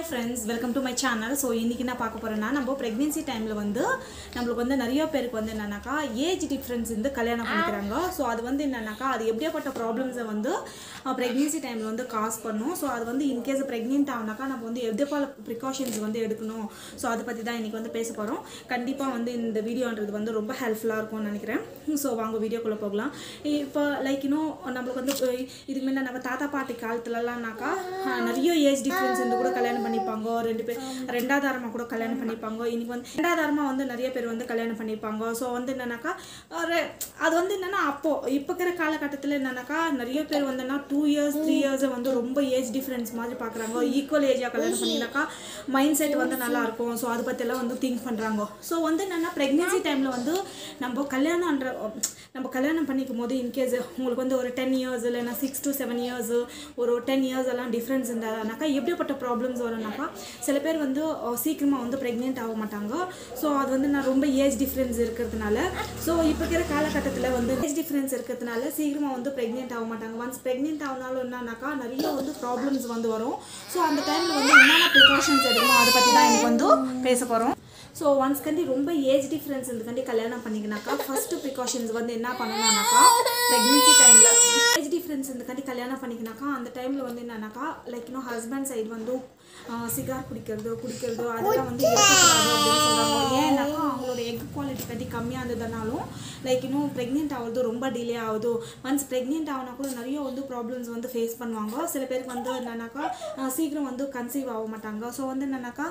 hi friends welcome to my channel so இன்றைக்கி நான் பார்க்க போகிறேன்னா நம்ம ப்ரெக்னென்சி டைமில் வந்து நம்மளுக்கு வந்து நிறைய பேருக்கு வந்து என்னன்னாக்கா ஏஜ் டிஃப்ரென்ஸ் வந்து கல்யாணம் பண்ணிக்கிறாங்க ஸோ அது வந்து என்னன்னாக்கா அது எப்படியாப்பட்ட ப்ராப்ளம்ஸை வந்து ப்ரெக்னென்சி டைமில் வந்து காஸ் பண்ணும் ஸோ அது வந்து இன்கேஸ் ப்ரெக்னென்ட் ஆகுனாக்கா நம்ம வந்து எப்படியாப்பட்ட ப்ரிகாஷன்ஸ் வந்து எடுக்கணும் ஸோ அதை பற்றி தான் இன்றைக்கி வந்து பேச போகிறோம் கண்டிப்பாக வந்து இந்த வீடியோன்றது வந்து ரொம்ப ஹெல்ப்ஃபுல்லாக இருக்கும்னு நினைக்கிறேன் ஸோ வாங்க வீடியோக்குள்ளே போகலாம் இப்போ லைக் இன்னும் நம்மளுக்கு வந்து அஹ் இதுக்கு முன்ன நம்ம தாத்தா பாட்டி காலத்துலலாம்னாக்கா அஹ் நிறைய ஏஜ் டிஃப்ரென்ஸ் இருந்து கூட கல்யாணம் பண்ணிப்பாங்க ரெண்டு பேர் ரெண்டாதாரமாக கூட கல்யாணம் பண்ணிப்பாங்க இன்னைக்கு வந்து ரெண்டாதாரமாக வந்து நிறைய பேர் வந்து கல்யாணம் பண்ணிப்பாங்க ஸோ வந்து என்னன்னாக்கா ஒரு அது வந்து என்னன்னா அப்போ இப்போ இருக்கிற காலகட்டத்தில் என்னன்னாக்கா நிறைய பேர் வந்துன்னா டூ இயர்ஸ் த்ரீ இயர்ஸை வந்து ரொம்ப ஏஜ் டிஃப்ரென்ஸ் மாதிரி பார்க்குறாங்க ஈக்குவல் ஏஜாக கல்யாணம் பண்ணினாக்கா மைண்ட் செட் வந்து நல்லா இருக்கும் ஸோ அதை பற்றியெல்லாம் வந்து திங்க் பண்ணுறாங்க ஸோ வந்து என்னென்னா ப்ரெக்னென்சி டைமில் வந்து நம்ம கல்யாணம்ன்ற நம்ம கல்யாணம் பண்ணிக்கும் போது இன்கேஸ் உங்களுக்கு வந்து ஒரு டென் இயர்ஸ் இல்லைன்னா சிக்ஸ் டு செவன் இயர்ஸ் ஒரு டென் இயர்ஸ் எல்லாம் டிஃப்ரென்ஸ் இருந்தாக்கா எப்படிப்பட்ட ப்ராப்ளம்ஸ் வரும்னாக்கா சில பேர் வந்து சீக்கிரமாக வந்து ப்ரெக்னென்ட் ஆக மாட்டாங்க ஸோ அது வந்து நான் ரொம்ப ஏஜ் டிஃப்ரென்ஸ் இருக்கிறதுனால ஸோ இப்போ இருக்கிற காலகட்டத்தில் வந்து ஏஜ் டிஃப்ரென்ஸ் இருக்கிறதுனால சீக்கிரமாக வந்து ப்ரெக்னென்ட் ஆக மாட்டாங்க ஒன்ஸ் ப்ரெக்னென்ட் ஆகினாலும் என்னன்னாக்கா நிறைய வந்து ப்ராப்ளம்ஸ் வந்து வரும் ஸோ அந்த டைமில் வந்து என்னென்ன ப்ரிகாஷன்ஸ் எடுக்கணும் அதை பற்றி தான் எனக்கு வந்து பேச போகிறோம் ஸோ ஒன்ஸ் கண்டி ரொம்ப ஏஜ் டிஃப்ரென்ஸ் இருந்துக்கண்டி கல்யாணம் பண்ணிக்கினாக்கா ஃபர்ஸ்ட் ப்ரிகாஷன்ஸ் வந்து என்ன பண்ணணும்னாக்கா ப்ரெக்னென்சி டைமில் ஏஜ் டிஃப்ரென்ஸ் இருந்துக்கண்டி கல்யாணம் பண்ணிக்கினாக்கா அந்த டைமில் வந்து என்னன்னாக்கா லைக் இன்னும் ஹஸ்பண்ட் சைடு வந்து சிகார் குடிக்கிறதோ குடிக்கிறதோ அதெல்லாம் வந்து இருக்கக்கூடாது அப்படின்னு சொல்கிறாங்க ஏன்னாக்கா அவங்களோட எக் குவாலிட்டி கட்டி கம்மியாக இருந்ததுனாலும் லைக் இன்னும் ப்ரெக்னென்ட் ஆகுது ரொம்ப டிலே ஆகுது ஒன்ஸ் ப்ரெக்னென்ட் ஆகினா கூட நிறைய வந்து ப்ராப்ளம்ஸ் வந்து ஃபேஸ் பண்ணுவாங்க சில பேருக்கு வந்து என்னன்னாக்கா அஹ் சீக்கிரம் வந்து கன்சீவ் ஆக மாட்டாங்க ஸோ வந்து என்னன்னாக்கா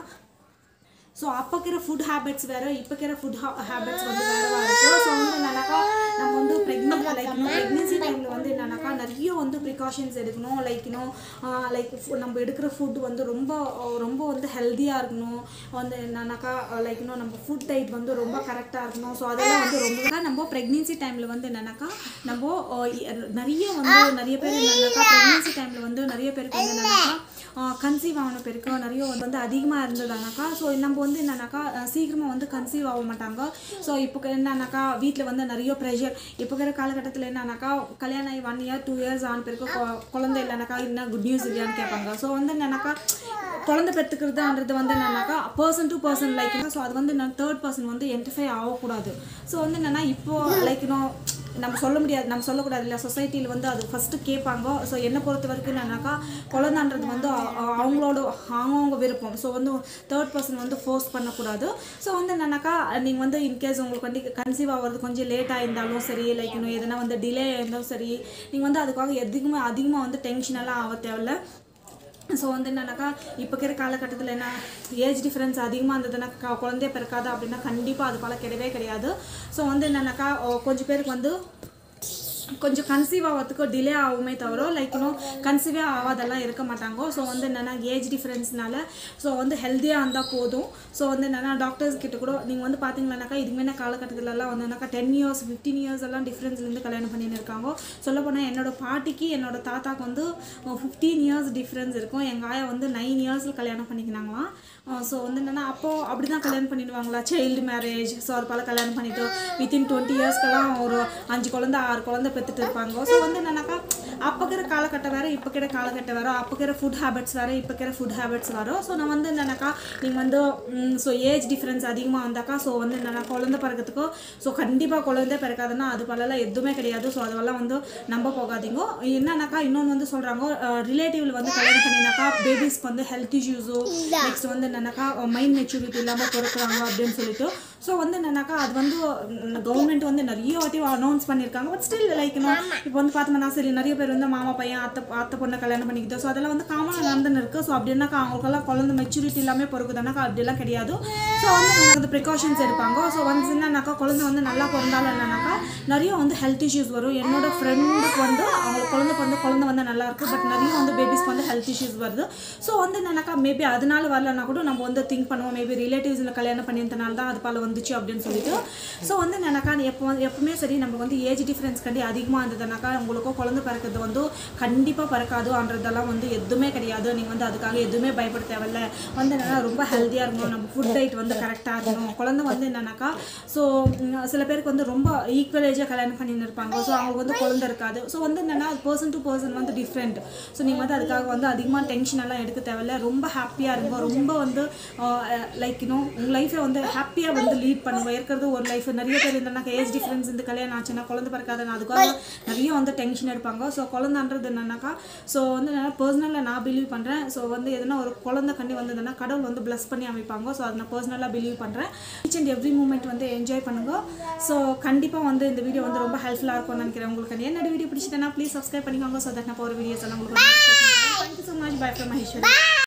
ஸோ அப்போக்கிற ஃபுட் ஹேபிட்ஸ் வேறு இப்போக்கிற ஃபுட் ஹேபிட்ஸ் வந்து வேறு இருக்குது ஸோ வந்து என்னன்னாக்கா நம்ம வந்து ப்ரெக்னென்ட் லைக் இன்னும் ப்ரெக்னென்சி டைமில் வந்து என்னன்னாக்கா நிறைய வந்து ப்ரிகாஷன்ஸ் எடுக்கணும் லைக் இன்னும் லைக் நம்ம எடுக்கிற ஃபுட் வந்து ரொம்ப ரொம்ப வந்து ஹெல்த்தியாக இருக்கணும் வந்து என்னன்னாக்கா லைக் இன்னும் நம்ம ஃபுட் டைட் வந்து ரொம்ப கரெக்டாக இருக்கணும் ஸோ அதெல்லாம் வந்து ரொம்ப நம்ம ப்ரெக்னென்சி டைமில் வந்து என்னன்னாக்கா நம்ம அஹ், நிறைய வந்து நிறைய பேர் என்னன்னாக்கா ப்ரெக்னென்சி டைமில் வந்து நிறைய பேருக்கு வந்து என்னன்னாக்கா கன்சீவ் ஆன பேருக்கு நிறைய வந்து அதிகமாக இருந்ததுனாக்கா ஸோ நம்ம வந்து என்னன்னாக்கா சீக்கிரமாக வந்து கன்சீவ் ஆக மாட்டாங்க ஸோ இப்போ என்னன்னாக்கா வீட்டில் வந்து நிறைய ப்ரெஷர் இப்போ இருக்கிற காலகட்டத்தில் என்னன்னாக்கா கல்யாணம் ஆகி ஒன் இயர் டூ இயர்ஸ் ஆன பிறகு கொ- குழந்தை இல்லைனாக்கா என்ன குட் நியூஸ் இல்லையான்னு கேட்பாங்க ஸோ வந்து என்னன்னாக்கா குழந்தை பெற்றுக்கிறதுன்றது வந்து என்னன்னாக்கா person to person like so அது வந்து நான் தேர்ட் பர்சன் வந்து என்டிஃபை ஆகக்கூடாது ஸோ வந்து என்னன்னா இப்போ லைக் இன்னும் நம்ம சொல்ல முடியாது நம்ம சொல்லக்கூடாது இல்லை சொசைட்டியில் வந்து அது ஃபஸ்ட்டு கேட்பாங்க ஸோ என்னை பொறுத்த வரைக்கும் என்னன்னாக்கா குழந்தைன்றது வந்து அ- அ- அவங்களோட அவங்கவுங்க விருப்பம் ஸோ வந்து தேர்ட் பர்சன் வந்து ஃபோர்ஸ் பண்ணக்கூடாது ஸோ வந்து என்னன்னாக்கா நீங்கள் வந்து இன்கேஸ் உங்களுக்கு வந்து கன்சீவ் ஆகிறது கொஞ்சம் லேட்டாக இருந்தாலும் சரி லைக் இன்னும் எதனா வந்து டிலே இருந்தாலும் சரி நீங்கள் வந்து அதுக்காக எதுக்குமே அதிகமாக வந்து டென்ஷனெல்லாம் ஆக தேவையில்ல ஸோ வந்து என்னன்னாக்கா இப்போ இருக்கிற காலகட்டத்தில் என்ன ஏஜ் டிஃப்ரென்ஸ் அதிகமாக இருந்ததுன்னா க- குழந்தைய பிறக்காது அப்படின்னா கண்டிப்பாக அது போல கிடையவே கிடையாது ஸோ வந்து என்னன்னாக்கா ஓ, கொஞ்சம் பேருக்கு வந்து கொஞ்சம் கன்சீவ் ஆகிறதுக்கு டிலே ஆகுமே தவிர லைக் இன்னும் கன்சீவே ஆகாதெல்லாம் இருக்க மாட்டாங்க ஸோ வந்து என்னென்னா ஏஜ் டிஃப்ரென்ஸ்னால ஸோ வந்து ஹெல்த்தியாக இருந்தால் போதும் ஸோ வந்து என்னென்னா டாக்டர்ஸ் கிட்ட கூட நீங்கள் வந்து பார்த்தீங்கன்னாக்கா இதுக்கு முன்ன காலகட்டத்திலலாம் வந்துனாக்கா டென் இயர்ஸ் ஃபிஃப்டீன் இயர்ஸ் எல்லாம் டிஃப்ரென்ஸ்லேருந்து கல்யாணம் பண்ணின்னு இருக்காங்க சொல்லப் போனால் என்னோட பாட்டிக்கு என்னோட தாத்தாக்கு வந்து ஃபிஃப்டீன் இயர்ஸ் டிஃப்ரென்ஸ் இருக்கும் எங்கள் ஆயா வந்து நைன் இயர்ஸில் கல்யாணம் பண்ணிக்கினாங்களாம் ஸோ வந்து என்னென்னா அப்போது அப்படி தான் கல்யாணம் பண்ணிடுவாங்களா சைல்டு மேரேஜ் ஸோ அது போல் கல்யாணம் பண்ணிட்டு வித்தின் டுவெண்ட்டி இயர்ஸ்க்கெல்லாம் ஒரு அஞ்சு குழந்தை ஆறு குழந்தை பெற்றுட்டு இருப்பாங்க ஸோ வந்து என்னன்னாக்கா அப்போ இருக்கிற காலகட்டம் வேறு இப்போ இருக்கிற காலகட்டம் வேறு அப்போ இருக்கிற ஃபுட் ஹேபிட்ஸ் வேறு இப்போ இருக்கிற ஃபுட் ஹேபிட்ஸ் வரும் ஸோ நான் வந்து என்னன்னாக்கா நீங்கள் வந்து ஸோ ஏஜ் டிஃப்ரென்ஸ் அதிகமாக வந்தாக்கா ஸோ வந்து என்னென்னா குழந்தை பிறக்கிறதுக்கோ ஸோ கண்டிப்பாக குழந்தை பிறக்காதுன்னா அது போலலாம் எதுவுமே கிடையாது ஸோ அதெல்லாம் வந்து நம்ப போகாதீங்க என்னன்னாக்கா இன்னொன்று வந்து சொல்கிறாங்க ரிலேட்டிவ்ல வந்து கல்யாணம் பண்ணினாக்கா பேபிஸ்க்கு வந்து ஹெல்த் இஷ்யூஸோ நெக்ஸ்ட் வந்து என்னன்னாக்கா மைண்ட் மெச்சூரிட்டி இல்லாமல் பிறக்கிறாங்க அப்படின்னு சொல்லிட்டு ஸோ வந்து என்னன்னாக்கா அது வந்து கவர்மெண்ட் வந்து நிறைய வாட்டி அனௌன்ஸ் பண்ணியிருக்காங்க பட் ஸ்டில் லைக் இப்போ வந்து பார்த்தோம்னா சரி நிறைய பேர் வந்து மாமா பையன் அத்தை அத்தை பொண்ணை கல்யாணம் பண்ணிக்கிது ஸோ அதெல்லாம் வந்து காமனாக நடந்துன்னு இருக்குது ஸோ அப்படின்னாக்கா அவங்களுக்கெல்லாம் குழந்தை மெச்சூரிட்டி இல்லாமல் பிறகுதானாக்கா அப்படிலாம் கிடையாது ஸோ வந்து வந்து ப்ரிகாஷன்ஸ் எடுப்பாங்க ஸோ வந்து என்னன்னாக்கா குழந்தை வந்து நல்லா பிறந்தாலும் என்னன்னாக்கா நிறைய வந்து ஹெல்த் இஷ்யூஸ் வரும் என்னோட ஃப்ரெண்டுக்கு வந்து அவங்க குழந்தைக்கு வந்து குழந்தை வந்து நல்லா இருக்கு பட் நிறைய வந்து பேபிஸ்க்கு வந்து ஹெல்த் இஷ்யூஸ் வருது ஸோ வந்து என்னன்னாக்கா மேபி அதனால வரலன்னா கூட நம்ம வந்து திங்க் பண்ணுவோம் மேபி ரிலேட்டிவ்ஸில் கல்யாணம் பண்ணியிருந்தனால தான் அது போல வந்துச்சு அப்படின்னு சொல்லிட்டு ஸோ வந்து என்னன்னாக்கா எப்போ வந்து எப்பவுமே சரி நம்ம வந்து ஏஜ் டிஃப்ரென்ஸ் கண்டி அதிகமாக இருந்ததுனாக்கா உங்களுக்கோ குழந்தை பிறக்கிறது வந்து கண்டிப்பாக பிறக்காதுன்றதெல்லாம் வந்து எதுவுமே கிடையாது நீங்கள் வந்து அதுக்காக எதுவுமே பயப்பட தேவையில்ல வந்து என்னன்னா ரொம்ப ஹெல்த்தியாக இருக்கணும் நம்ம ஃபுட் டயட் வந்து கரெக்டாக இருக்கணும் குழந்தை வந்து என்னன்னாக்கா ஸோ சில பேருக்கு வந்து ரொம்ப ஈக்குவல் ஏஜாக கல்யாணம் பண்ணின்னு இருப்பாங்க ஸோ அவங்களுக்கு வந்து குழந்தை இருக்காது ஸோ வந்து என்னன்னா பர்சன் டு பர்சன் வந்து டிஃப்ரெண்ட் ஸோ நீங்கள் வந்து அதுக்காக வந்து அதிகமாக டென்ஷன் எல்லாம் எடுக்க தேவையில்ல ரொம்ப ஹாப்பியாக இருங்க ரொம்ப வந்து லைக் இன்னும் உங்கள் லைஃப்பை வந்து ஹாப்பியாக வந்து லீட் பண்ணுங்க இருக்கிறது ஒரு லைஃப் நிறைய பேர் இருந்தாக்கா ஏஜ் டிஃப்ரென்ஸ் இந்த கல்யாணம் ஆச்சுன்னா குழந்தை பிறக்காதுன்னு அதுக்காக நிறைய வந்து டென்ஷன் எடுப்பாங்க ஸோ குழந்தைன்றது என்னன்னாக்கா ஸோ வந்து நான் பர்சனலாக நான் பிலீவ் பண்ணுறேன் ஸோ வந்து எதனா ஒரு குழந்தை கண்டி வந்ததுன்னா கடவுள் வந்து ப்ளஸ் பண்ணி அமைப்பாங்க ஸோ அதை நான் பர்சனலாக பிலீவ் பண்ணுறேன் ஈச் அண்ட் எவ்ரி மூமெண்ட் வந்து என்ஜாய் பண்ணுங்க ஸோ கண்டிப்பாக வந்து இந்த வீடியோ வந்து ரொம்ப ஹெல்ப்ஃபுல்லாக இருக்கும்னு நினைக்கிறேன் உங்களுக்கு என்னோட வீடியோ பிடிச்சிட்டேன்னா ப்ளீஸ் சப்ஸ்கிரைப் பண்ணிக்கோங்க ஸோ தட் நான் போகிற வீடியோஸ் எல்லாம் உங்களுக்கு thank you so much bye from Maheswari